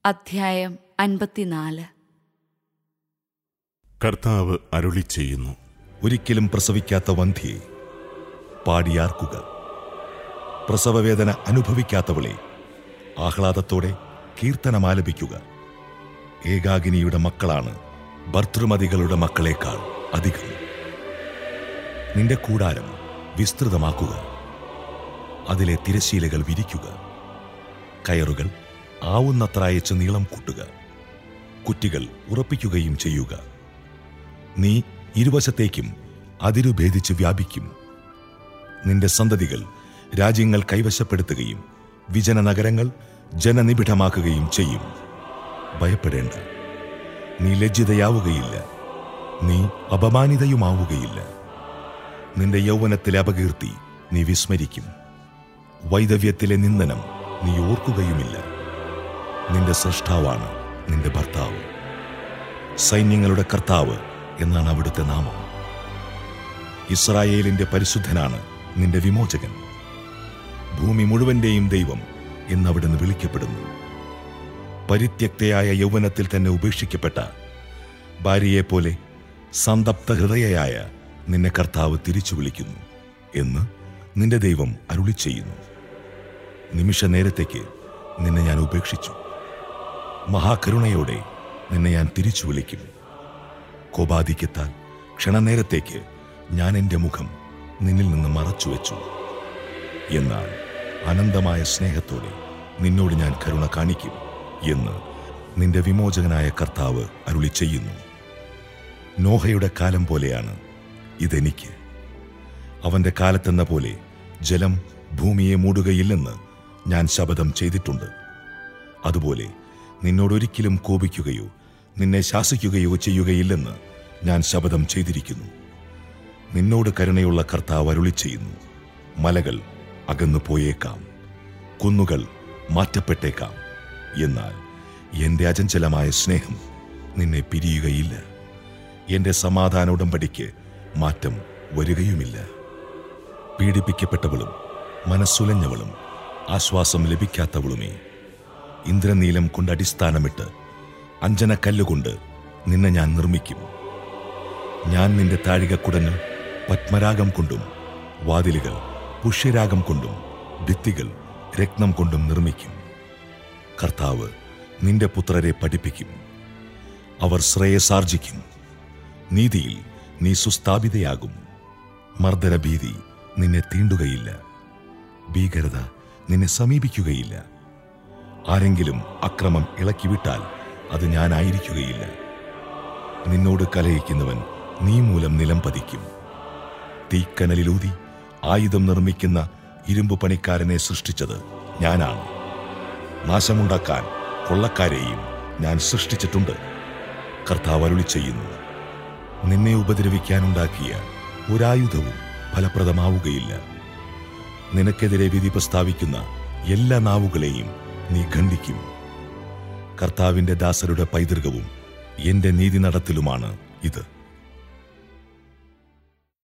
അധ്യായം അൻപത്തിനാല് കർത്താവ് അരുളി ചെയ്യുന്നു ഒരിക്കലും പ്രസവിക്കാത്ത വന്ധ്യയെ പാടിയാർക്കുക പ്രസവവേദന അനുഭവിക്കാത്തവളെ ആഹ്ലാദത്തോടെ കീർത്തനമാലപിക്കുക ഏകാകിനിയുടെ മക്കളാണ് ഭർത്തൃമതികളുടെ മക്കളേക്കാൾ അധികം നിന്റെ കൂടാരം വിസ്തൃതമാക്കുക അതിലെ തിരശീലകൾ വിരിക്കുക കയറുകൾ ആവുന്നത്ര അയച്ച് നീളം കൂട്ടുക കുറ്റികൾ ഉറപ്പിക്കുകയും ചെയ്യുക നീ ഇരുവശത്തേക്കും അതിരുഭേദിച്ച് വ്യാപിക്കും നിന്റെ സന്തതികൾ രാജ്യങ്ങൾ കൈവശപ്പെടുത്തുകയും വിജന നഗരങ്ങൾ ജനനിബിഡമാക്കുകയും ചെയ്യും ഭയപ്പെടേണ്ട നീ ലജ്ജിതയാവുകയില്ല നീ അപമാനിതയുമാവുകയില്ല നിന്റെ യൗവനത്തിലെ അപകീർത്തി നീ വിസ്മരിക്കും വൈദവ്യത്തിലെ നിന്ദനം നീ ഓർക്കുകയുമില്ല നിന്റെ സൃഷ്ടാവാണ് നിന്റെ ഭർത്താവ് സൈന്യങ്ങളുടെ കർത്താവ് എന്നാണ് അവിടുത്തെ നാമം ഇസ്രായേലിന്റെ പരിശുദ്ധനാണ് നിന്റെ വിമോചകൻ ഭൂമി മുഴുവന്റെയും ദൈവം എന്നവിടുന്ന് വിളിക്കപ്പെടുന്നു പരിത്യക്തയായ യൗവനത്തിൽ തന്നെ ഉപേക്ഷിക്കപ്പെട്ട ഭാര്യയെപ്പോലെ സന്തപ്ത ഹൃദയയായ നിന്നെ കർത്താവ് തിരിച്ചു വിളിക്കുന്നു എന്ന് നിന്റെ ദൈവം അരുളി ചെയ്യുന്നു നിമിഷ നേരത്തേക്ക് നിന്നെ ഞാൻ ഉപേക്ഷിച്ചു മഹാകരുണയോടെ നിന്നെ ഞാൻ തിരിച്ചു വിളിക്കും കോപാധിക്യത്താൽ ക്ഷണനേരത്തേക്ക് ഞാൻ എൻ്റെ മുഖം നിന്നിൽ നിന്ന് മറച്ചു വെച്ചു എന്നാൽ അനന്തമായ സ്നേഹത്തോടെ നിന്നോട് ഞാൻ കരുണ കാണിക്കും എന്ന് നിന്റെ വിമോചകനായ കർത്താവ് അരുളി ചെയ്യുന്നു നോഹയുടെ കാലം പോലെയാണ് ഇതെനിക്ക് അവന്റെ കാലത്തെന്ന പോലെ ജലം ഭൂമിയെ മൂടുകയില്ലെന്ന് ഞാൻ ശപഥം ചെയ്തിട്ടുണ്ട് അതുപോലെ നിന്നോടൊരിക്കലും കോപിക്കുകയോ നിന്നെ ശാസിക്കുകയോ ചെയ്യുകയില്ലെന്ന് ഞാൻ ശപഥം ചെയ്തിരിക്കുന്നു നിന്നോട് കരുണയുള്ള കർത്താവ് അരുളി ചെയ്യുന്നു മലകൾ അകന്നു പോയേക്കാം കുന്നുകൾ മാറ്റപ്പെട്ടേക്കാം എന്നാൽ എന്റെ അചഞ്ചലമായ സ്നേഹം നിന്നെ പിരിയുകയില്ല എന്റെ സമാധാന ഉടമ്പടിക്ക് മാറ്റം വരികയുമില്ല പീഡിപ്പിക്കപ്പെട്ടവളും മനസ്സുലഞ്ഞവളും ആശ്വാസം ലഭിക്കാത്തവളുമേ ഇന്ദ്രനീലം കൊണ്ട് അടിസ്ഥാനമിട്ട് അഞ്ജനക്കല്ലുകൊണ്ട് നിന്നെ ഞാൻ നിർമ്മിക്കും ഞാൻ നിന്റെ താഴികക്കുടങ്ങൾ പത്മരാഗം കൊണ്ടും വാതിലുകൾ പുഷ്യരാഗം കൊണ്ടും ഭിത്തികൾ രത്നം കൊണ്ടും നിർമ്മിക്കും കർത്താവ് നിന്റെ പുത്രരെ പഠിപ്പിക്കും അവർ ശ്രേയസാർജിക്കും നീതിയിൽ നീ സുസ്ഥാപിതയാകും മർദ്ദനഭീതി നിന്നെ തീണ്ടുകയില്ല ഭീകരത നിന്നെ സമീപിക്കുകയില്ല ആരെങ്കിലും അക്രമം ഇളക്കിവിട്ടാൽ അത് ഞാനായിരിക്കുകയില്ല നിന്നോട് കലഹിക്കുന്നവൻ നീ മൂലം നിലം പതിക്കും തീക്കനലിലൂതി ആയുധം നിർമ്മിക്കുന്ന ഇരുമ്പ് പണിക്കാരനെ സൃഷ്ടിച്ചത് ഞാനാണ് നാശമുണ്ടാക്കാൻ കൊള്ളക്കാരെയും ഞാൻ സൃഷ്ടിച്ചിട്ടുണ്ട് കർത്താവ് അരുളി ചെയ്യുന്നു നിന്നെ ഉപദ്രവിക്കാനുണ്ടാക്കിയ ഒരായുധവും ഫലപ്രദമാവുകയില്ല നിനക്കെതിരെ വിധി പ്രസ്താവിക്കുന്ന എല്ലാ നാവുകളെയും നീ ഖണ്ഡിക്കും കർത്താവിന്റെ ദാസരുടെ പൈതൃകവും എന്റെ നീതി നടത്തിലുമാണ് ഇത്